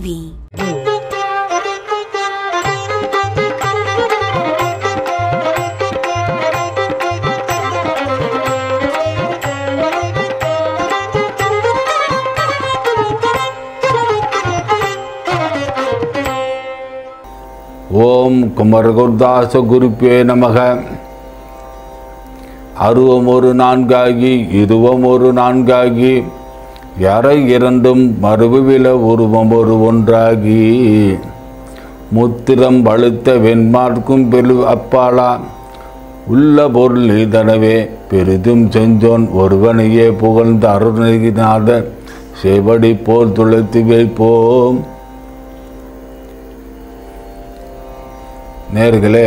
TV ஓம் குமரகுர்தாச குருப்பே நமக அருவம் ஒரு நான்காகி இருவம் ஒரு நான்காகி எறை இரண்டும் மறுவில உருவம் ஒரு ஒன்றாகி முத்திரம் வழுத்த வெண்மார்க்கும் பெரு அப்பாலா உள்ள பொருள் நீதனவே பெரிதும் செஞ்சோன் ஒருவனையே புகழ்ந்த அருணகிநாத செவடி போல் துளைத்து வைப்போம் நேர்களே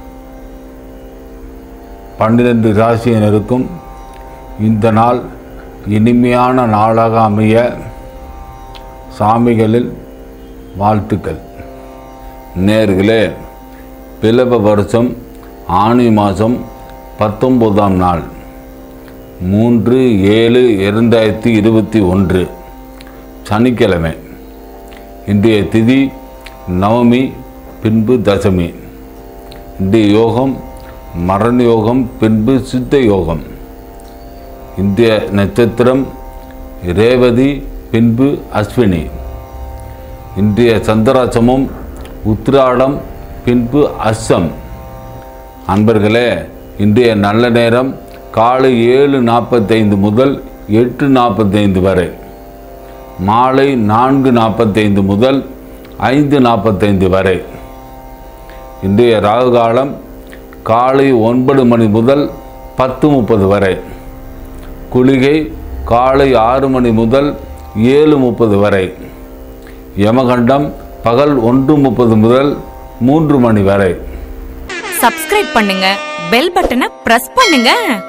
பன்னிரண்டு ராசியினருக்கும் இந்த நாள் இனிமையான நாளாக அமைய சாமிகளில் வாழ்த்துக்கள் நேர்களே பிளவ வருஷம் ஆணி மாதம் பத்தொம்போதாம் நாள் மூன்று ஏழு இரண்டாயிரத்தி இருபத்தி ஒன்று சனிக்கிழமை இன்றைய திதி நவமி பின்பு தசமி இன்றைய யோகம் மரண யோகம் பின்பு சித்த யோகம் இந்திய நட்சத்திரம் ரேவதி பின்பு அஸ்வினி இன்றைய சந்திராசமம் உத்திராடம் பின்பு அஸ்ஸம் அன்பர்களே இன்றைய நல்ல நேரம் காலை ஏழு நாற்பத்தைந்து முதல் எட்டு நாற்பத்தைந்து வரை மாலை நான்கு நாற்பத்தைந்து முதல் ஐந்து நாற்பத்தைந்து வரை இன்றைய ராகு காலம் காலை ஒன்பது மணி முதல் பத்து முப்பது வரை குளிகை காலை ஆறு மணி முதல் ஏழு முப்பது வரை யமகண்டம் பகல் ஒன்று முப்பது முதல் மூன்று மணி வரை சப்ஸ்கிரைப் பண்ணுங்க பெல் பட்டனை பிரஸ் பண்ணுங்க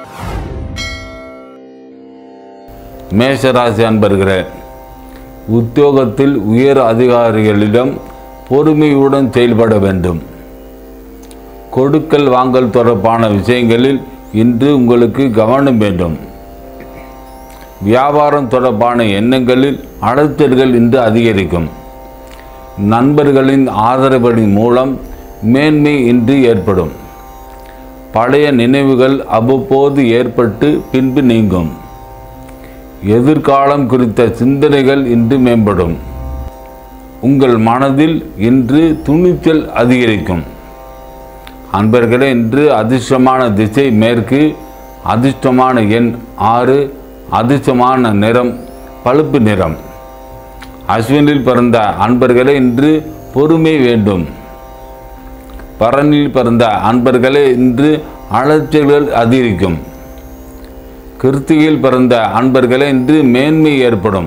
மேஷராசி அன்பர்களே உத்தியோகத்தில் உயர் அதிகாரிகளிடம் பொறுமையுடன் செயல்பட வேண்டும் கொடுக்கல் வாங்கல் தொடர்பான விஷயங்களில் இன்று உங்களுக்கு கவனம் வேண்டும் வியாபாரம் தொடர்பான எண்ணங்களில் அழுத்தல்கள் இன்று அதிகரிக்கும் நண்பர்களின் ஆதரவின் மூலம் மேன்மை இன்று ஏற்படும் பழைய நினைவுகள் அவ்வப்போது ஏற்பட்டு பின்பு நீங்கும் எதிர்காலம் குறித்த சிந்தனைகள் இன்று மேம்படும் உங்கள் மனதில் இன்று துணிச்சல் அதிகரிக்கும் அன்பர்களே இன்று அதிர்ஷ்டமான திசை மேற்கு அதிர்ஷ்டமான எண் ஆறு அதிர்ஷ்டமான நிறம் பழுப்பு நிறம் அஸ்வினில் பிறந்த அன்பர்களே இன்று பொறுமை வேண்டும் பரனில் பிறந்த அன்பர்களே இன்று அலைச்சல்கள் அதிகரிக்கும் கிருத்திகையில் பிறந்த அன்பர்களே இன்று மேன்மை ஏற்படும்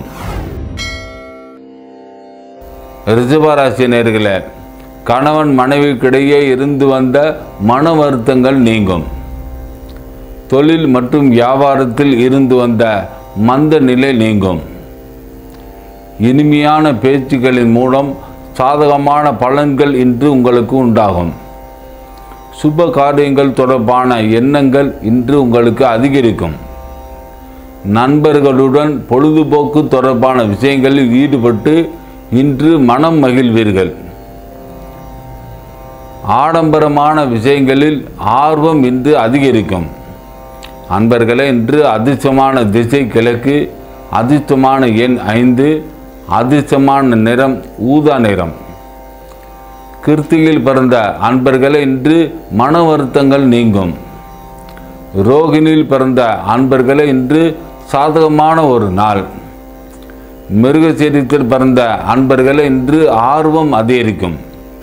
ரிஷபராசி நேர்களே கணவன் மனைவிக்கிடையே இருந்து வந்த மன வருத்தங்கள் நீங்கும் தொழில் மற்றும் வியாபாரத்தில் இருந்து வந்த மந்த நிலை நீங்கும் இனிமையான பேச்சுக்களின் மூலம் சாதகமான பலன்கள் இன்று உங்களுக்கு உண்டாகும் சுப காரியங்கள் தொடர்பான எண்ணங்கள் இன்று உங்களுக்கு அதிகரிக்கும் நண்பர்களுடன் பொழுதுபோக்கு தொடர்பான விஷயங்களில் ஈடுபட்டு இன்று மனம் மகிழ்வீர்கள் ஆடம்பரமான விஷயங்களில் ஆர்வம் இன்று அதிகரிக்கும் அன்பர்களே இன்று அதிர்ஷ்டமான திசை கிழக்கு அதிர்ஷ்டமான எண் ஐந்து அதிர்ஷ்டமான நிறம் ஊதா நிறம் கிருத்தியில் பிறந்த அன்பர்களே இன்று மன வருத்தங்கள் நீங்கும் ரோகிணியில் பிறந்த அன்பர்களே இன்று சாதகமான ஒரு நாள் மிருகசீரத்தில் பிறந்த அன்பர்களே இன்று ஆர்வம் அதிகரிக்கும்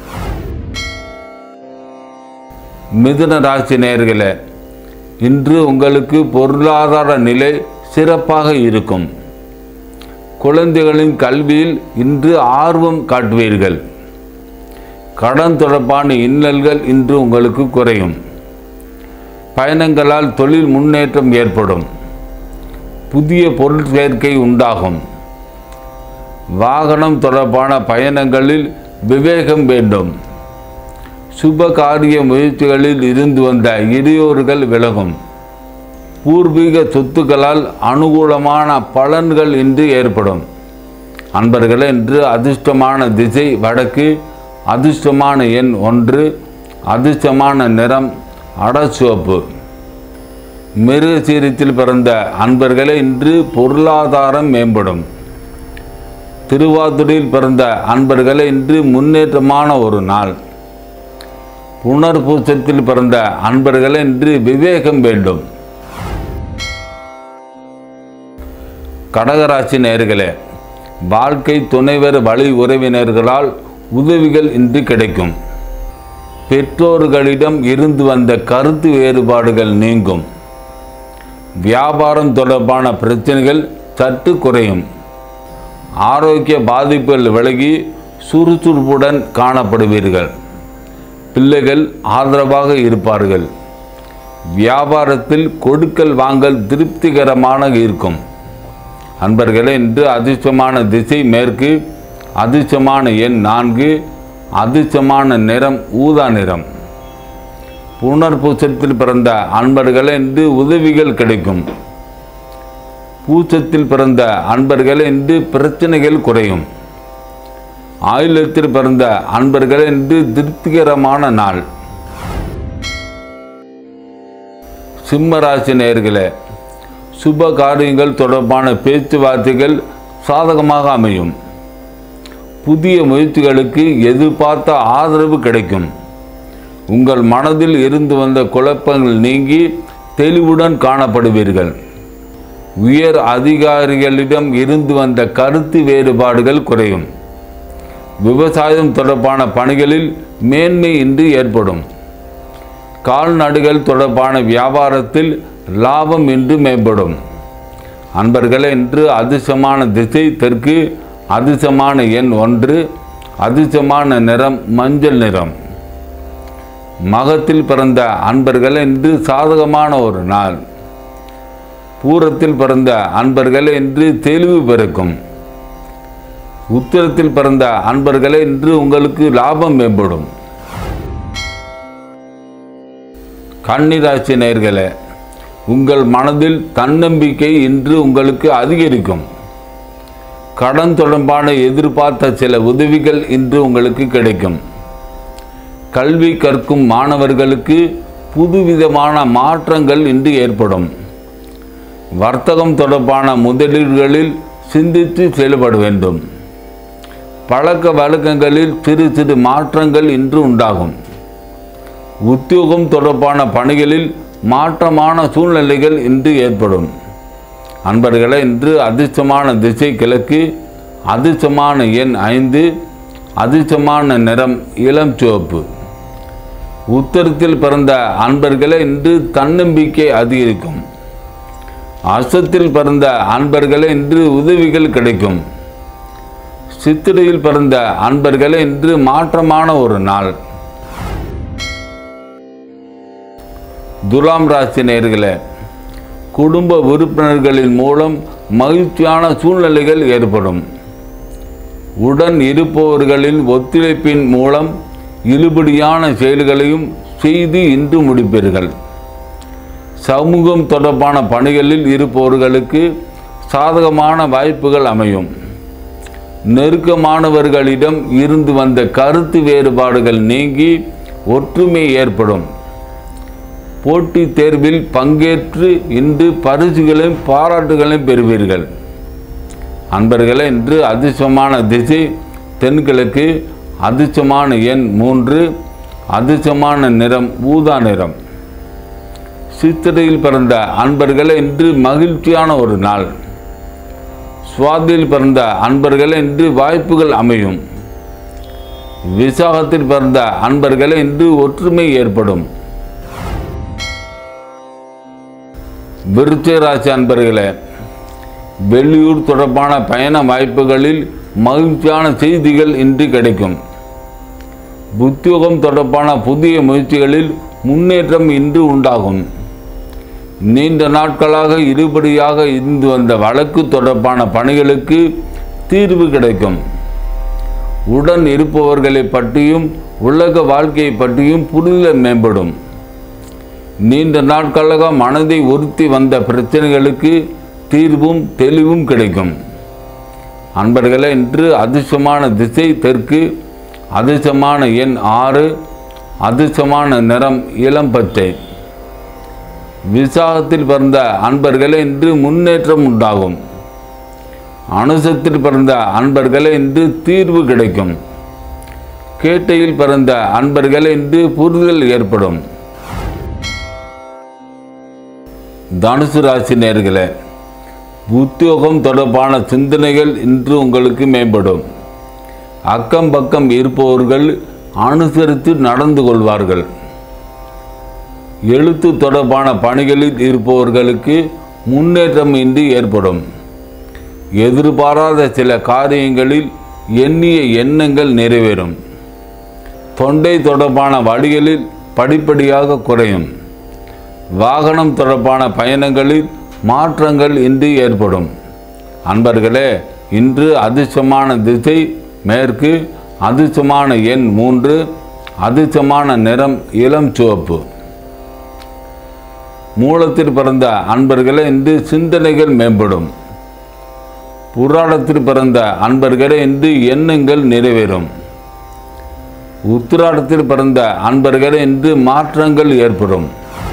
மிதுன ராசி நேயர்களே இன்று உங்களுக்கு பொருளாதார நிலை சிறப்பாக இருக்கும் குழந்தைகளின் கல்வியில் இன்று ஆர்வம் காட்டுவீர்கள் கடன் தொடர்பான இன்னல்கள் இன்று உங்களுக்கு குறையும் பயணங்களால் தொழில் முன்னேற்றம் ஏற்படும் புதிய பொருள் சேர்க்கை உண்டாகும் வாகனம் தொடர்பான பயணங்களில் விவேகம் வேண்டும் சுப காரிய முயற்சிகளில் இருந்து வந்த இடையூறுகள் விலகும் பூர்வீக சொத்துக்களால் அனுகூலமான பலன்கள் இன்று ஏற்படும் அன்பர்களே இன்று அதிர்ஷ்டமான திசை வடக்கு அதிர்ஷ்டமான எண் ஒன்று அதிர்ஷ்டமான நிறம் அடச்சிவப்பு மிருகசீரத்தில் பிறந்த அன்பர்களே இன்று பொருளாதாரம் மேம்படும் திருவாதுரையில் பிறந்த அன்பர்களே இன்று முன்னேற்றமான ஒரு நாள் புனர்பூசத்தில் பிறந்த அன்பர்களே இன்று விவேகம் வேண்டும் கடகராசி நேர்களே வாழ்க்கை துணைவர் வழி உறவினர்களால் உதவிகள் இன்று கிடைக்கும் பெற்றோர்களிடம் இருந்து வந்த கருத்து வேறுபாடுகள் நீங்கும் வியாபாரம் தொடர்பான பிரச்சனைகள் சற்று குறையும் ஆரோக்கிய பாதிப்புகள் விலகி சுறுசுறுப்புடன் காணப்படுவீர்கள் பிள்ளைகள் ஆதரவாக இருப்பார்கள் வியாபாரத்தில் கொடுக்கல் வாங்கல் திருப்திகரமான இருக்கும் அன்பர்களே இன்று அதிர்ஷ்டமான திசை மேற்கு அதிர்ஷ்டமான எண் நான்கு அதிர்ஷ்டமான நிறம் ஊதா நிறம் புனர்பூசத்தில் பிறந்த அன்பர்களே இன்று உதவிகள் கிடைக்கும் பூசத்தில் பிறந்த அன்பர்களே இன்று பிரச்சனைகள் குறையும் ஆயுளத்தில் பிறந்த அன்பர்களே இன்று திருப்திகரமான நாள் சிம்மராசி நேயர்களே சுப காரியங்கள் தொடர்பான பேச்சுவார்த்தைகள் சாதகமாக அமையும் புதிய முயற்சிகளுக்கு எதிர்பார்த்த ஆதரவு கிடைக்கும் உங்கள் மனதில் இருந்து வந்த குழப்பங்கள் நீங்கி தெளிவுடன் காணப்படுவீர்கள் உயர் அதிகாரிகளிடம் இருந்து வந்த கருத்து வேறுபாடுகள் குறையும் விவசாயம் தொடர்பான பணிகளில் மேன்மை இன்றி ஏற்படும் கால்நடைகள் தொடர்பான வியாபாரத்தில் லாபம் இன்று மேம்படும் அன்பர்களே இன்று அதிர்ஷ்டமான திசை தெற்கு அதிர்ஷ்டமான எண் ஒன்று அதிர்ஷ்டமான நிறம் மஞ்சள் நிறம் மகத்தில் பிறந்த அன்பர்களே இன்று சாதகமான ஒரு நாள் பூரத்தில் பிறந்த அன்பர்களே இன்று தெளிவு பிறக்கும் உத்திரத்தில் பிறந்த அன்பர்களே இன்று உங்களுக்கு லாபம் மேம்படும் கன்னிராசி நேர்களே உங்கள் மனதில் தன்னம்பிக்கை இன்று உங்களுக்கு அதிகரிக்கும் கடன் தொடர்பான எதிர்பார்த்த சில உதவிகள் இன்று உங்களுக்கு கிடைக்கும் கல்வி கற்கும் மாணவர்களுக்கு புதுவிதமான மாற்றங்கள் இன்று ஏற்படும் வர்த்தகம் தொடர்பான முதலீடுகளில் சிந்தித்து செயல்பட வேண்டும் பழக்க வழக்கங்களில் சிறு சிறு மாற்றங்கள் இன்று உண்டாகும் உத்தியோகம் தொடர்பான பணிகளில் மாற்றமான சூழ்நிலைகள் இன்று ஏற்படும் அன்பர்களே இன்று அதிர்ஷ்டமான திசை கிழக்கு அதிர்ஷ்டமான எண் ஐந்து அதிர்ஷ்டமான நிறம் இளம் சிவப்பு உத்தரத்தில் பிறந்த அன்பர்களே இன்று தன்னம்பிக்கை அதிகரிக்கும் அசத்தில் பிறந்த அன்பர்களே இன்று உதவிகள் கிடைக்கும் சித்திரையில் பிறந்த அன்பர்களே இன்று மாற்றமான ஒரு நாள் துலாம் ராசி நேர்களே குடும்ப உறுப்பினர்களின் மூலம் மகிழ்ச்சியான சூழ்நிலைகள் ஏற்படும் உடன் இருப்பவர்களின் ஒத்துழைப்பின் மூலம் இழுபடியான செயல்களையும் செய்து இன்று முடிப்பீர்கள் சமூகம் தொடர்பான பணிகளில் இருப்பவர்களுக்கு சாதகமான வாய்ப்புகள் அமையும் நெருக்கமானவர்களிடம் இருந்து வந்த கருத்து வேறுபாடுகள் நீங்கி ஒற்றுமை ஏற்படும் போட்டித் தேர்வில் பங்கேற்று இன்று பரிசுகளையும் பாராட்டுகளையும் பெறுவீர்கள் அன்பர்களே இன்று அதிர்ஷ்டமான திசை தென்கிழக்கு அதிர்ஷ்டமான எண் மூன்று அதிர்ஷ்டமான நிறம் ஊதா நிறம் சித்திரையில் பிறந்த அன்பர்களே இன்று மகிழ்ச்சியான ஒரு நாள் சுவாதியில் பிறந்த அன்பர்களே இன்று வாய்ப்புகள் அமையும் விசாகத்தில் பிறந்த அன்பர்களே இன்று ஒற்றுமை ஏற்படும் விருச்சிக ராசி அன்பர்களே வெளியூர் தொடர்பான பயண வாய்ப்புகளில் மகிழ்ச்சியான செய்திகள் இன்று கிடைக்கும் உத்தியோகம் தொடர்பான புதிய முயற்சிகளில் முன்னேற்றம் இன்று உண்டாகும் நீண்ட நாட்களாக இருபடியாக இருந்து வந்த வழக்கு தொடர்பான பணிகளுக்கு தீர்வு கிடைக்கும் உடன் இருப்பவர்களை பற்றியும் உலக வாழ்க்கையை பற்றியும் புரிதல் மேம்படும் நீண்ட நாட்களாக மனதை உறுத்தி வந்த பிரச்சனைகளுக்கு தீர்வும் தெளிவும் கிடைக்கும் அன்பர்களே இன்று அதிர்ஷ்டமான திசை தெற்கு அதிர்ஷ்டமான எண் ஆறு அதிர்ஷ்டமான நிறம் இளம் பச்சை விசாகத்தில் பிறந்த அன்பர்களே இன்று முன்னேற்றம் உண்டாகும் அனுசத்தில் பிறந்த அன்பர்களே இன்று தீர்வு கிடைக்கும் கேட்டையில் பிறந்த அன்பர்களே இன்று புரிதல் ஏற்படும் தனுசு ராசி நேர்களே உத்தியோகம் தொடர்பான சிந்தனைகள் இன்று உங்களுக்கு மேம்படும் அக்கம் பக்கம் இருப்பவர்கள் அனுசரித்து நடந்து கொள்வார்கள் எழுத்து தொடர்பான பணிகளில் இருப்பவர்களுக்கு முன்னேற்றம் இன்றி ஏற்படும் எதிர்பாராத சில காரியங்களில் எண்ணிய எண்ணங்கள் நிறைவேறும் தொண்டை தொடர்பான வழிகளில் படிப்படியாக குறையும் வாகனம் தொடர்பான பயணங்களில் மாற்றங்கள் இன்றி ஏற்படும் அன்பர்களே இன்று அதிர்ஷ்டமான திசை மேற்கு அதிர்ஷ்டமான எண் மூன்று அதிர்ஷ்டமான நிறம் இளம் சிவப்பு மூலத்தில் பிறந்த அன்பர்களே இன்று சிந்தனைகள் மேம்படும் புராணத்தில் பிறந்த அன்பர்களே இன்று எண்ணங்கள் நிறைவேறும் உத்திராடத்தில் பிறந்த அன்பர்களே இன்று மாற்றங்கள் ஏற்படும்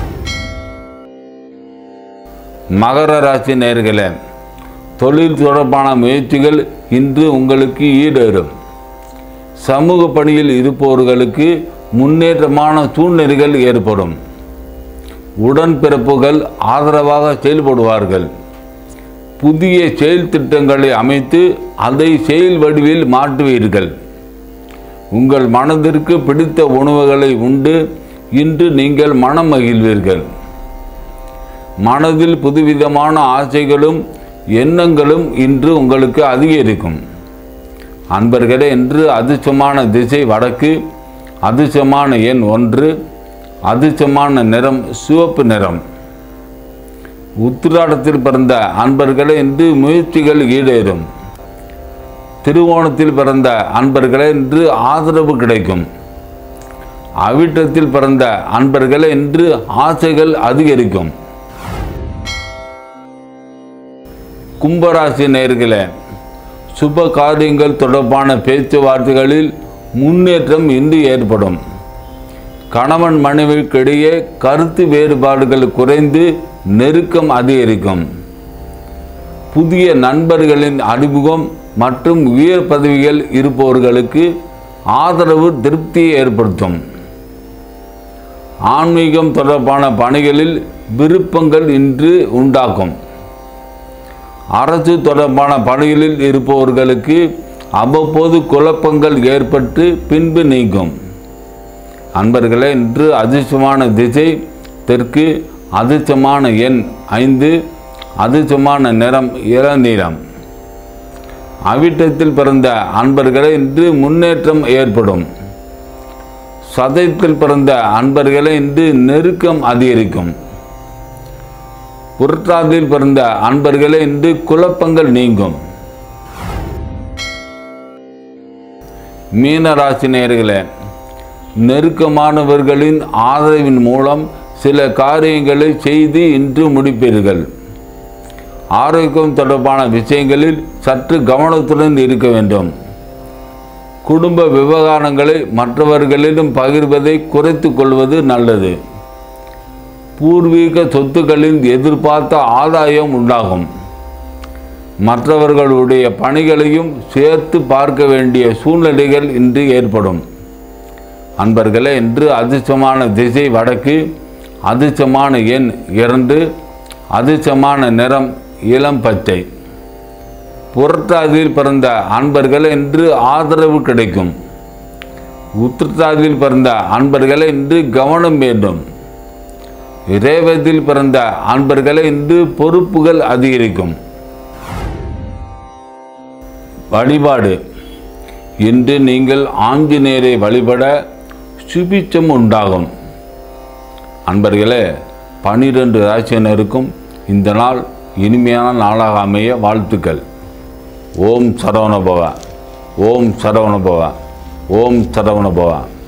மகர ராசி நேர்களே தொழில் தொடர்பான முயற்சிகள் இன்று உங்களுக்கு ஈடேறும் சமூக பணியில் இருப்பவர்களுக்கு முன்னேற்றமான சூழ்நிலைகள் ஏற்படும் உடன்பிறப்புகள் ஆதரவாக செயல்படுவார்கள் புதிய செயல் திட்டங்களை அமைத்து அதை செயல் வடிவில் மாற்றுவீர்கள் உங்கள் மனதிற்கு பிடித்த உணவுகளை உண்டு இன்று நீங்கள் மனம் மகிழ்வீர்கள் மனதில் புதுவிதமான ஆசைகளும் எண்ணங்களும் இன்று உங்களுக்கு அதிகரிக்கும் அன்பர்களே இன்று அதிர்ஷ்டமான திசை வடக்கு அதிர்ஷ்டமான எண் ஒன்று அதிர்ஷ்டமான நிறம் சிவப்பு நிறம் உத்திராடத்தில் பிறந்த அன்பர்களே இன்று முயற்சிகள் ஈடேறும் திருவோணத்தில் பிறந்த அன்பர்களே இன்று ஆதரவு கிடைக்கும் அவிட்டத்தில் பிறந்த அன்பர்களே இன்று ஆசைகள் அதிகரிக்கும் கும்பராசி நேர்களே சுப காரியங்கள் தொடர்பான பேச்சுவார்த்தைகளில் முன்னேற்றம் இன்று ஏற்படும் கணவன் மனைவிக்கிடையே கருத்து வேறுபாடுகள் குறைந்து நெருக்கம் அதிகரிக்கும் புதிய நண்பர்களின் அறிமுகம் மற்றும் உயர் பதவிகள் இருப்பவர்களுக்கு ஆதரவு திருப்தியை ஏற்படுத்தும் ஆன்மீகம் தொடர்பான பணிகளில் விருப்பங்கள் இன்று உண்டாக்கும் அரசு தொடர்பான பணிகளில் இருப்பவர்களுக்கு அவ்வப்போது குழப்பங்கள் ஏற்பட்டு பின்பு நீங்கும் அன்பர்களே இன்று அதிர்ஷ்டமான திசை தெற்கு அதிர்ஷ்டமான எண் ஐந்து அதிர்ஷ்டமான நிறம் இளநீலம் அவிட்டத்தில் பிறந்த அன்பர்களே இன்று முன்னேற்றம் ஏற்படும் சதயத்தில் பிறந்த அன்பர்களே இன்று நெருக்கம் அதிகரிக்கும் புரட்டாதியில் பிறந்த அன்பர்களே இன்று குழப்பங்கள் நீங்கும் மீனராசி நேயர்களே நெருக்கமானவர்களின் ஆதரவின் மூலம் சில காரியங்களை செய்து இன்று முடிப்பீர்கள் ஆரோக்கியம் தொடர்பான விஷயங்களில் சற்று கவனத்துடன் இருக்க வேண்டும் குடும்ப விவகாரங்களை மற்றவர்களிடம் பகிர்வதை குறைத்துக் கொள்வது நல்லது பூர்வீக சொத்துக்களில் எதிர்பார்த்த ஆதாயம் உண்டாகும் மற்றவர்களுடைய பணிகளையும் சேர்த்து பார்க்க வேண்டிய சூழ்நிலைகள் இன்று ஏற்படும் அன்பர்களே இன்று அதிர்ஷ்டமான திசை வடக்கு அதிர்ஷ்டமான எண் இரண்டு அதிர்ஷ்டமான நிறம் இளம் பச்சை புரட்டாதியில் பிறந்த அன்பர்களே இன்று ஆதரவு கிடைக்கும் உத்திரட்டாதியில் பிறந்த அன்பர்களே இன்று கவனம் வேண்டும் ரேவதியில் பிறந்த அன்பர்களே இன்று பொறுப்புகள் அதிகரிக்கும் வழிபாடு இன்று நீங்கள் ஆஞ்சநேயரை வழிபட சுபிச்சம் உண்டாகும் அன்பர்களே பனிரெண்டு ராசியினருக்கும் இந்த நாள் இனிமையான நாளாக அமைய வாழ்த்துக்கள் ஓம் சரவணபவ ஓம் சரவணபவ ஓம் சரவணபவ